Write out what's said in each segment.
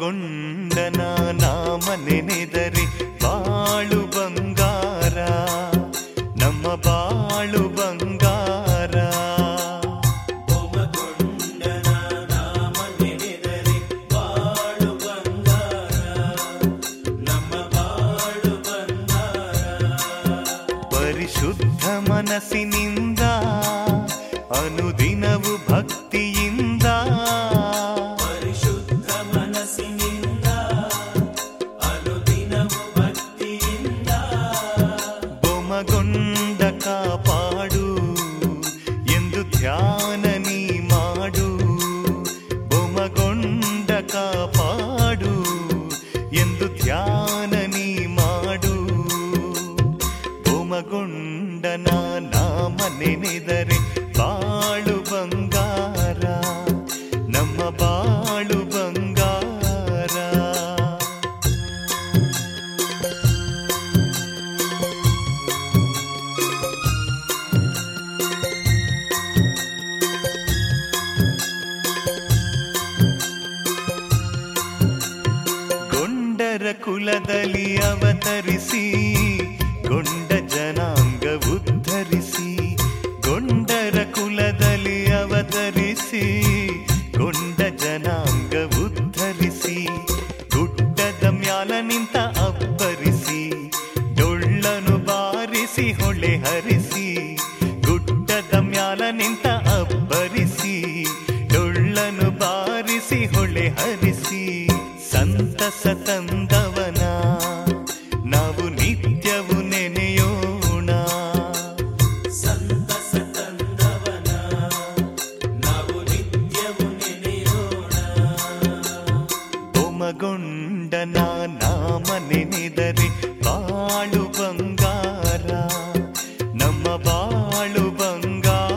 ಬೊಮ್ಮಗೊಂಡನ ನಾಮ ನೆನೆದರೆ ಬಾಳು ಬಂಗಾರ ನಮ್ಮ ಬಾಳು ಬಂಗಾರ ಬೊಮ್ಮಗೊಂಡನ ನಾಮ ನೆನೆದರೆ ಬಾಳು ಬಂಗಾರ ನಮ್ಮ ಬಾಳು ಬಂಗಾರ ಪರಿಶುದ್ಧ ಮನಸ್ಸಿನಿಂದ ಅನುದಿನವು ಭಕ್ತಿಯಿಂದ ಪರಿಶುದ್ಧ ಮನಸ್ಸಿನಿಂದ ಅನುದಿನವು ಭಕ್ತಿಯಿಂದ ಬೊಮಗೊಂಡ ಕಾಪಾಡು ಎಂದು ಧ್ಯಾನ ನೀ ಮಾಡು ಬೊಮಗೊಂಡ ಕಾಪಾಡು ಎಂದು ಧ್ಯಾನ ನೀ ಮಾಡು ಬೊಮಗೊಂಡನ ನಾಮ ನೆನೆದರೆ ಬಾಳು ಬಂಗಾರ ನಮ್ಮ ಬಾಳು ಬಂಗಾರ ಗೊಂಡರ ಕುಲದಲ್ಲಿ ಅವತರಿಸಿ ಗೊಂಡ ಜನಾಂಗ ಉದ್ಧರಿಸಿ ಗೊಂಡರ ಕುಲದಲ್ಲಿ ಅವತರಿಸಿ ಗೊಂಡ ಜನಾಂಗ ಉದ್ಧರಿಸಿ ಗುಡ್ಡದ ಮ್ಯಾಲ ನಿಂತ ಅಬ್ಬರಿಸಿ ಡೊಳ್ಳನು ಬಾರಿಸಿ ಹೊಳೆ ಹರಿಸಿ ಗುಡ್ಡದ ಮ್ಯಾಲ ನಿಂತ ಅಬ್ಬರಿಸಿ ಡೊಳ್ಳನು ಬಾರಿಸಿ ಹೊಳೆ ಹರಿಸಿ ಸಂತಸ ತಂದವನ ನಾವು ನಿತ್ಯವು ನೆನೆಯೋಣ ಸಂತಸ ತಂದವನ ನಾವು ನಿತ್ಯವು ನೆನೆಯೋಣ ಒಮಗೊಂಡನ ನಾಮ ನೆನೆದರೆ ಬಾಳು ಬಂಗಾರ ನಮ್ಮ ಬಾಳು ಬಂಗಾರ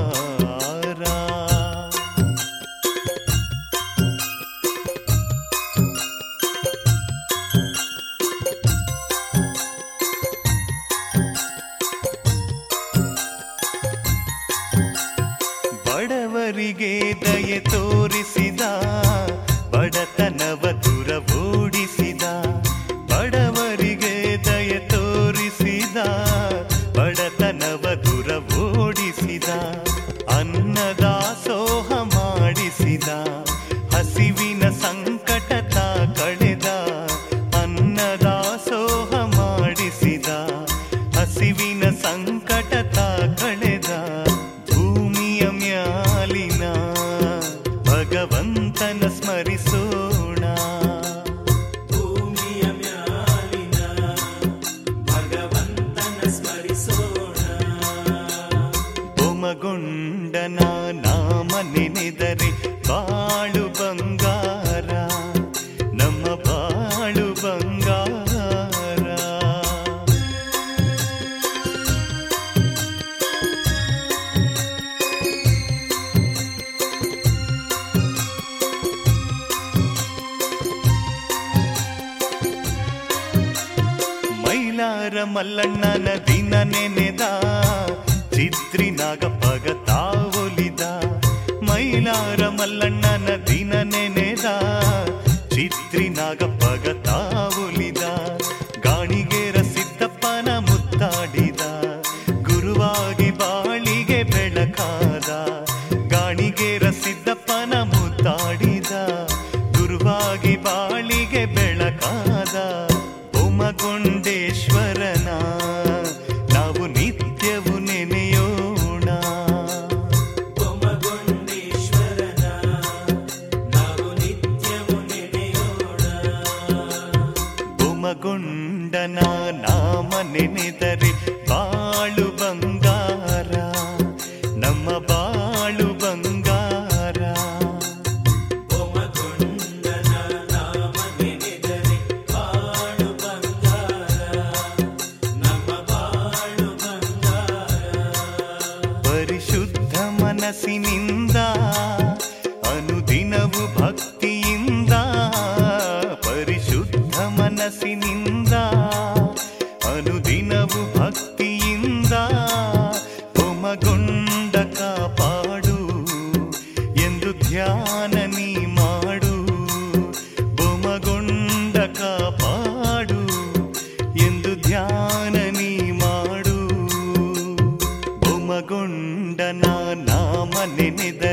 ಬಡವರಿಗೆ ದಯೆ ತೋರಿಸಿದ ಬಡತನವ ದೂರ ಓಡಿಸಿದ ಬಡವರಿಗೆ ದಯೆ ತೋರಿಸಿದ ಬಡತನವ ದೂರ ಓಡಿಸಿದ ಅನ್ನದಾಸೋಹ ಮಾಡಿಸಿದ ಹಸಿವಿನ ಸಂಕಟ ತಾ ಕಳೆದ ಅನ್ನದಾಸೋಹ ಮಾಡಿಸಿದ ಹಸಿವಿನ ಸಂಕಟ ತಾ ಕಳೆದ ಭೂಮಿಯ ಮ್ಯಾಲಿನ ಭಗವಂತನ ಸ್ಮರಿಸೋಣ ಭೂಮಿಯ ಮ್ಯಾಲಿನ ಭಗವಂತನ ಸ್ಮರಿಸೋಣ ಒಮಗೊಂಡನ ನಾಮ ನೆನೆದರೆ ಬಾಳು ಬಂಗಾರ ನಮ್ಮ ಬಾಳು ಬಂಗಾರ ಮೈಲಾರ ಮಲ್ಲಣ್ಣನ ದಿನ ನೆನೆದ ಚಿತ್ರಿ ನಾಗಪ್ಪಗ ತಾವೊಲಿದ ಮೈಲಾರ ಮಲ್ಲಣ್ಣನ ದಿನ ನೆನೆದ ಚಿತ್ರಿ ನಾಗಪ್ಪಗ ತಾವೊಲಿದ ಗಾಣಿಗೆರ ಸಿದ್ದಪ್ಪನ ಮುತ್ತಾಡಿದ ಗುರುವಾಗಿ ಬಾಳಿಗೆ ಬೆಳಕಾದ ಗಾಣಿಗೆರ ಸಿದ್ದಪ್ಪನ ಮುತ್ತಾಡಿದ ಗುರುವಾಗಿ ಬಾಳಿಗೆ ಬೆಳಕಾದ ಉಮಗೊಂಡೇಶ್ವರನ ನಾವು ನಿತ್ಯವು ನೆನೆಯೋಣ ಬೊಮ್ಮಗೊಂಡೇಶ್ವರನ ನಾವು ನಿತ್ಯವು ನೆನೆಯೋಣ ಉಮಗೊಂಡನ ನಾಮ ನೆನೆದರೆ ಬಾಳು ಬಂಗಾರ ನಮ್ಮ ಬಾಳು ಬಂಗಾರ ಬೊಮ್ಮಗೊಂಡನ ನಾಮ ನೆನೆದರೆ ಬಾಳು ಬಂಗಾರ ನಮ್ಮ ಬಾಳು ಬಂಗಾರ ಪರಿಶುದ್ಧ ಮನಸ್ಸಿನಿಂದ ಅನುದಿನವು ಭಕ್ತಿಯಿಂದ ಪರಿಶುದ್ಧ ಮನಸ್ಸಿನಿಂದ ಅನುದಿನವು ಭಕ್ತಿಯಿಂದ ಒಮಗೊಂಡ ಕಾಪಾಡು ಎಂದು ಧ್ಯಾನ ನೀ ಮಾಡು ಬೊಮ ರೂಪಗೊಂಡನ ನಾಮ ನೆನೆದರೆ